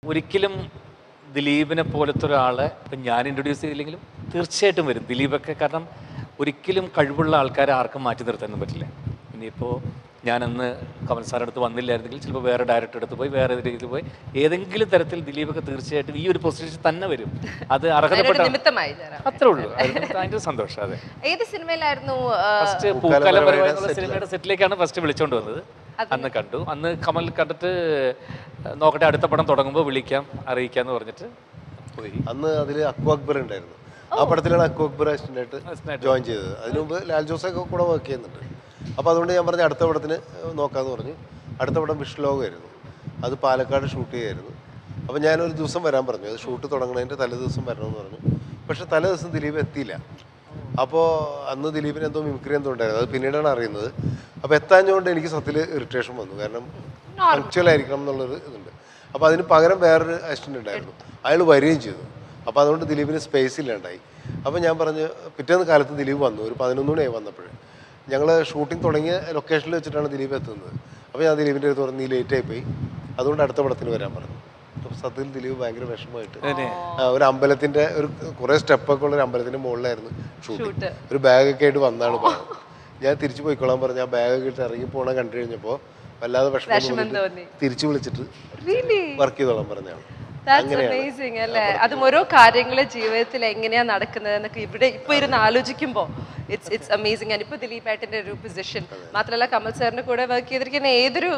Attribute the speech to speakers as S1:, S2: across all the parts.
S1: ഒരിക്കലും ദിലീപിനെ പോലത്തെ ഒരാളെ ഇപ്പം ഞാൻ ഇൻട്രൊഡ്യൂസ് ചെയ്തില്ലെങ്കിലും തീർച്ചയായിട്ടും വരും ദിലീപൊക്കെ കാരണം ഒരിക്കലും കഴിവുള്ള ആൾക്കാരെ ആർക്കും മാറ്റി നിർത്താനൊന്നും പറ്റില്ല ഇനിയിപ്പോൾ ഞാനന്ന് കമൽ സാറിൻ്റെ അടുത്ത് വന്നില്ലായിരുന്നെങ്കിൽ ചിലപ്പോൾ വേറെ ഡയറക്ടർ അടുത്ത് പോയി വേറെ രീതിയിൽ പോയി ഏതെങ്കിലും തരത്തിൽ ദിലീപൊക്കെ തീർച്ചയായിട്ടും ഈ ഒരു പൊസിഷൻ തന്നെ വരും അത് അർഹതപ്പെട്ട
S2: അതിനൊരു നിമിത്തമായി ജയറാം
S1: അത്രേ ഉള്ളൂ അതിന് അതിൻ്റെ സന്തോഷം അതെ
S2: ഏത് സിനിമയിലായിരുന്നു ആ,
S1: ഫസ്റ്റ് പൂക്കാലം പരിപാടി എന്നുള്ള സിനിമയുടെ സെറ്റിലേക്കാണ് ഫസ്റ്റ് വിളിച്ചോണ്ട് വന്നത് അന്ന് കണ്ടു അന്ന് കമൽ കണ്ടിട്ട് നോക്കട്ടെ അടുത്ത പടം തുടങ്ങുമ്പോൾ വിളിക്കാം അറിയിക്കാന്ന് പറഞ്ഞിട്ട് പോയി
S3: അന്ന് അതിൽ അക്കു അക്ബർ ഉണ്ടായിരുന്നു ആ പടത്തിലാണ് അക്കു അക്ബർ അസിസ്റ്റൻ്റായിട്ട് ജോയിൻ ചെയ്തത് അതിനു മുമ്പ് ലാൽ ജോസൊക്കെ കൂടെ വർക്ക് ചെയ്യുന്നുണ്ട് അപ്പോൾ അതുകൊണ്ട് ഞാൻ പറഞ്ഞു അടുത്ത പടത്തിന് നോക്കാമെന്ന് പറഞ്ഞു അടുത്ത പടം വിഷ്ലോകമായിരുന്നു അത് പാലക്കാട് ഷൂട്ട് ചെയ്യായിരുന്നു അപ്പോൾ ഞാനൊരു ദിവസം വരാൻ പറഞ്ഞു അത് ഷൂട്ട് തുടങ്ങുന്നതിൻ്റെ തലേ ദിവസം വരണമെന്ന് പറഞ്ഞു പക്ഷേ തലേ ദിവസം ദിലീപ് എത്തിയില്ല അപ്പോൾ അന്ന് ദിലീപിന് എന്തോ മിമിക്രി എന്തോ ഉണ്ടായിരുന്നു അത് പിന്നീടാണ് അറിയുന്നത് അപ്പോൾ എത്താഞ്ഞുകൊണ്ട് എനിക്ക് സത്യത്തിൽ ഇറിറ്റേഷൻ വന്നു കാരണം പങ്ക്ച്വൽ ആയിരിക്കണം എന്നുള്ളൊരു ഇതുണ്ട് അപ്പോൾ അതിന് പകരം വേറൊരു അസിസ്റ്റൻ്റ് ഉണ്ടായിരുന്നു അയാൾ വരികയും ചെയ്തു അപ്പോൾ അതുകൊണ്ട് ദിലീപിന് സ്പേസ് ഇല്ലാണ്ടായി അപ്പോൾ ഞാൻ പറഞ്ഞു പിറ്റേന്ന് കാലത്ത് ദിലീപ് വന്നു ഒരു പതിനൊന്ന് മണിയായി വന്നപ്പോൾ ഞങ്ങൾ ഷൂട്ടിംഗ് തുടങ്ങിയ ലൊക്കേഷനിൽ വെച്ചിട്ടാണ് ദിലീപ് എത്തുന്നത് അപ്പോൾ ഞാൻ ദിലീപിൻ്റെ അടുത്ത് പറഞ്ഞു നീ ലേറ്റായി പോയി അതുകൊണ്ട് അടുത്ത പടത്തിന് വരാൻ പറഞ്ഞു അപ്പോൾ സത്യത്തിൽ ദിലീപ് ഭയങ്കര വിഷമമായിട്ട് ആ, ഒരു അമ്പലത്തിന്റെ ഒരു കുറേ സ്റ്റെപ്പൊക്കെ ഉള്ള ഒരു അമ്പലത്തിന്റെ മുകളിലായിരുന്നു ഷൂട്ടിംഗ് ഒരു ബാഗൊക്കെ ആയിട്ട് വന്നാണ് പാവം ഞാൻ തിരിച്ചു പോയിക്കോളാൻ പറഞ്ഞ് ആ ബാഗൊക്കെ ഇട്ട് ഇറങ്ങി പോണ കണ്ടു കഴിഞ്ഞപ്പോൾ വല്ലാതെ വിഷമം
S2: വിഷമം
S3: തോന്നിയിട്ട്
S2: തോന്നി.
S3: തിരിച്ചു വിളിച്ചിട്ട്
S2: Really?
S3: വർക്ക് ചെയ്തോളാം പറഞ്ഞാണ്
S2: That's amazing അല്ലേ അതും ഓരോ കാര്യങ്ങള് ജീവിതത്തിൽ എങ്ങനെയാ നടക്കുന്നത് എന്നൊക്കെ ഇവിടെ ഇപ്പൊ ഇരുന്ന് ആലോചിക്കുമ്പോ ഇറ്റ്സ് ഇറ്റ്സ് അമേസിങ് ആണ് ഇപ്പൊ ദിലീപ് ഏട്ടന്റെ ഒരു പൊസിഷൻ മാത്രമല്ല കമൽ സാറിന്റെ കൂടെ വർക്ക് ചെയ്തിരിക്കുന്ന ഏതൊരു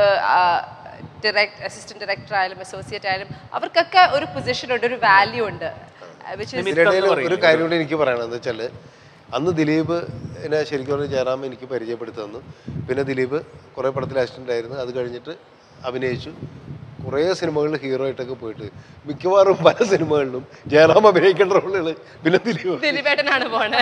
S2: ഡയറക്ട് അസിസ്റ്റന്റ് ഡയറക്ടർ ആയാലും അസോസിയേറ്റ് ആയാലും അവർക്കൊക്കെ ഒരു പൊസിഷൻ ഉണ്ട് ഒരു വാല്യൂ ഉണ്ട് which is
S3: ഇതിനിടയിൽ ഒരു കാര്യം കൂടി എനിക്ക് പറയണം എന്താ വെച്ചാൽ അന്ന് ദിലീപ് എന്നെ ശരിക്കും പറഞ്ഞാൽ ജയറാം എനിക്ക് പരിചയപ്പെടുത്തി തന്നു പിന്നെ ദിലീപ് കുറേ പടത്തിൽ അസിസ്റ്റൻ്റ് ആയിരുന്നു അത് കഴിഞ്ഞിട്ട് അഭിനയിച്ചു കുറേ സിനിമകളിൽ ഹീറോ ആയിട്ടൊക്കെ പോയിട്ട് മിക്കവാറും പല സിനിമകളിലും ജയറാം അഭിനയിക്കേണ്ട റോളുകൾ പിന്നെ ദിലീപ്
S2: ദിലീപ് ഏട്ടനാണ് പോണേ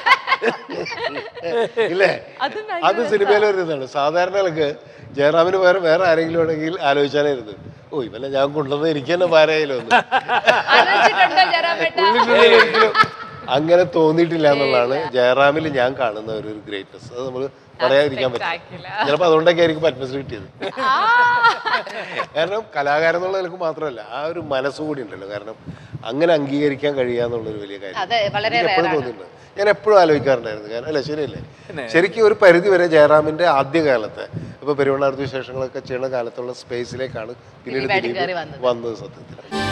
S3: ഇല്ലേ
S2: അത്
S3: അത് സിനിമയിലെ ഒരു ഇതാണ് സാധാരണ ആൾക്ക് ജയറാമിന് വേറെ വേറെ ആരെങ്കിലും ആണെങ്കിൽ ആലോചിച്ചാനായിരുന്നു ഓ ഇവനെ ഞാൻ കൊണ്ടുവന്നത് എനിക്ക് തന്നെ ഭാരമായാലോ എന്ന്
S2: ആലോചിച്ചിട്ടുണ്ടോ ജയറാമേട്ട
S3: ഉള്ളിനുള്ളിൽ ഒരിക്കലും അങ്ങനെ തോന്നിയിട്ടില്ല എന്നുള്ളതാണ് ജയറാമിൽ ഞാൻ കാണുന്ന ഒരു ഗ്രേറ്റ്നസ് അത് നമ്മൾ പറയാതിരിക്കാൻ പറ്റും
S2: spectacular.
S3: ചിലപ്പോൾ അതുകൊണ്ടൊക്കെ ആയിരിക്കും പത്മശ്രീ കിട്ടിയത് കാരണം കലാകാരൻ എന്നുള്ള നിലക്ക് മാത്രമല്ല ആ ഒരു മനസ്സ് കൂടി ഉണ്ടല്ലോ കാരണം അങ്ങനെ അംഗീകരിക്കാൻ കഴിയുക എന്നുള്ളൊരു വലിയ കാര്യം
S2: അതെ വളരെ
S3: എനിക്ക് എപ്പോഴും തോന്നിയിട്ടുണ്ട് ഞാൻ എപ്പോഴും ആലോചിക്കാറുണ്ടായിരുന്നു കാരണം അല്ല ശരിയല്ലേ ശരിക്കും ഒരു പരിധി വരെ ജയറാമിന്റെ ആദ്യകാലത്തെ ഇപ്പൊ പെരുവണ്ണാർത്തി വിശേഷങ്ങളൊക്കെ ചെയ്യുന്ന കാലത്തുള്ള സ്പേസിലേക്കാണ് പിന്നീട്
S2: ദിലീപ് ഏട്ടൻ
S3: ദിലീപ്
S2: കയറി വന്നത്.
S3: വന്നത് സത്യത്തിൽ